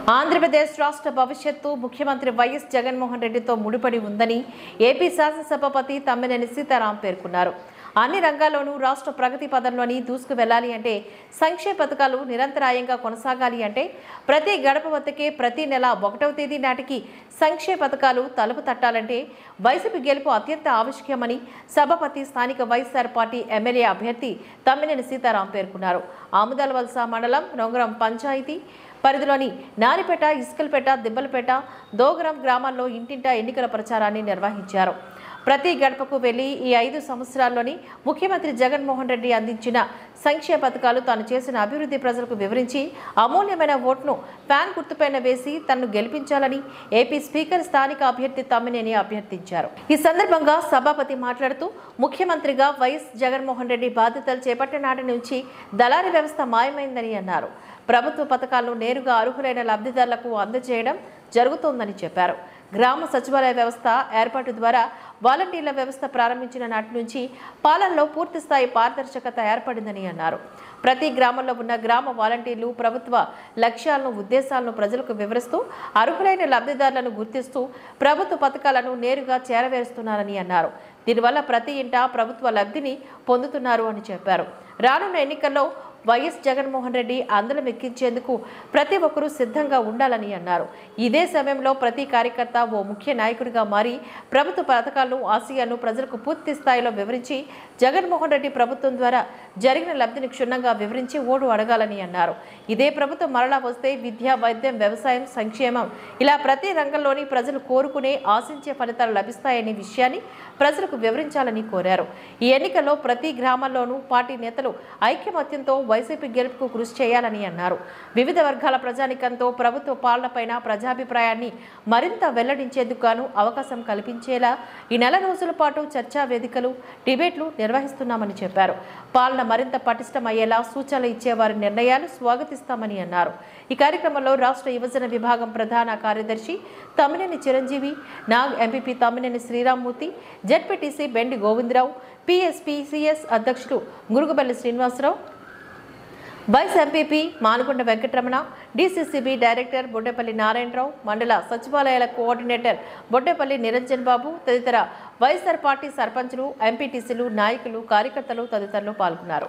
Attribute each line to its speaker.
Speaker 1: ఆంధ్రప్రదేశ్ రాష్ట్ర భవిష్యత్తు ముఖ్యమంత్రి వైఎస్ జగన్మోహన్ రెడ్డితో ముడిపడి ఉందని ఏపీ శాసనసభాపతి తమ్మినేని సీతారాం పేర్కొన్నారు అన్ని రంగాల్లోనూ రాష్ట్ర ప్రగతి పదంలోని దూసుకు వెళ్లాలి అంటే సంక్షేమ పథకాలు నిరంతరాయంగా కొనసాగాలి అంటే ప్రతి గడప వద్దకే ప్రతి నెల ఒకటవ తేదీ నాటికి సంక్షేమ పథకాలు తలుపు తట్టాలంటే వైసీపీ గెలుపు అత్యంత ఆవశ్యకమని సభాపతి స్థానిక వైఎస్ఆర్ పార్టీ ఎమ్మెల్యే అభ్యర్థి తమ్మినేని సీతారాం పేర్కొన్నారు ఆముదాల వలస మండలం నొంగరం పంచాయతీ పరిధిలోని నారిపేట ఇసుకలపేట దిబ్బలపేట దోగరం గ్రామాల్లో ఇంటింటా ఎన్నికల ప్రచారాన్ని నిర్వహించారు ప్రతి గడపకు వెళ్లి ఈ ఐదు సంవత్సరాల్లోని ముఖ్యమంత్రి జగన్మోహన్ రెడ్డి అందించిన సంక్షేమ పథకాలు తాను చేసిన అభివృద్ధి ప్రజలకు వివరించి అమూల్యమైన ఓట్ను ఫ్యాన్ గుర్తుపైన వేసి తనను గెలిపించాలని ఏపీ స్పీకర్ స్థానిక అభ్యర్థి తమ్మినేని అభ్యర్థించారు ఈ సందర్భంగా సభాపతి మాట్లాడుతూ ముఖ్యమంత్రిగా వైఎస్ జగన్మోహన్ రెడ్డి బాధ్యతలు చేపట్టిన నాటి నుంచి దళారీ వ్యవస్థ మాయమైందని అన్నారు ప్రభుత్వ పథకాలను నేరుగా అర్హులైన లబ్ధిదారులకు అందజేయడం జరుగుతోందని చెప్పారు గ్రామ సచివాలయ వ్యవస్థ ఏర్పాటు ద్వారా వాలంటీర్ల వ్యవస్థ ప్రారంభించిన నాటి నుంచి పాలనలో పూర్తి స్థాయి పారదర్శకత ఏర్పడిందని అన్నారు ప్రతి గ్రామంలో ఉన్న గ్రామ వాలంటీర్లు ప్రభుత్వ లక్ష్యాలను ఉద్దేశాలను ప్రజలకు వివరిస్తూ అర్హులైన లబ్ధిదారులను గుర్తిస్తూ ప్రభుత్వ పథకాలను నేరుగా చేరవేరుస్తున్నారని అన్నారు దీనివల్ల ప్రతి ఇంటా ప్రభుత్వ లబ్ధిని పొందుతున్నారు అని చెప్పారు రానున్న ఎన్నికల్లో వైఎస్ జగన్మోహన్ రెడ్డి అందలం ఎక్కించేందుకు ప్రతి ఒక్కరూ సిద్ధంగా ఉండాలని అన్నారు ఇదే సమయంలో ప్రతి కార్యకర్త ఓ ముఖ్య నాయకుడిగా మారి ప్రభుత్వ పథకాలను ఆశయాలను ప్రజలకు పూర్తి స్థాయిలో వివరించి జగన్మోహన్ రెడ్డి ప్రభుత్వం ద్వారా జరిగిన లబ్ధిని క్షుణ్ణంగా వివరించి ఓటు అడగాలని అన్నారు ఇదే ప్రభుత్వం మరలా వస్తే విద్య వైద్యం వ్యవసాయం సంక్షేమం ఇలా ప్రతి రంగంలోని ప్రజలు కోరుకునే ఆశించే ఫలితాలు లభిస్తాయనే విషయాన్ని ప్రజలకు వివరించాలని కోరారు ఈ ఎన్నికల్లో ప్రతి గ్రామాల్లోనూ పార్టీ నేతలు ఐక్యమత్యంతో వైసీపీ గెలుపుకు కృషి చేయాలని అన్నారు వివిధ వర్గాల ప్రజానికంతో ప్రభుత్వ పాలనపైన ప్రజాభిప్రాయాన్ని మరింత వెల్లడించేందుకు గాను అవకాశం కల్పించేలా ఈ నెల రోజుల పాటు చర్చా వేదికలు డిబేట్లు నిర్వహిస్తున్నామని చెప్పారు పాలన మరింత పటిష్టమయ్యేలా సూచనలు ఇచ్చే వారి నిర్ణయాలు స్వాగతిస్తామని అన్నారు ఈ కార్యక్రమంలో రాష్ట్ర యువజన విభాగం ప్రధాన కార్యదర్శి Tammineni Chiranjeevi Nag MPP Tammineni Sriramamurthy ZPTC Bendi Govinda Rao PSP CS అధ్యక్షుడు Gurugubelli Srinivasa Rao vice MPP Manukonda Venkataramana DCCB director Boddepalli Narayana Rao మండల సచివాలయాల కోఆర్డినేటర్ బొడ్డేపల్లి నిరంజన్ బాబు తదితర వైఎస్ఆర్ పార్టీ సర్పంచులు ఎంపీటీసీలు నాయకులు కార్యకర్తలు తదితరులు పాల్గొన్నారు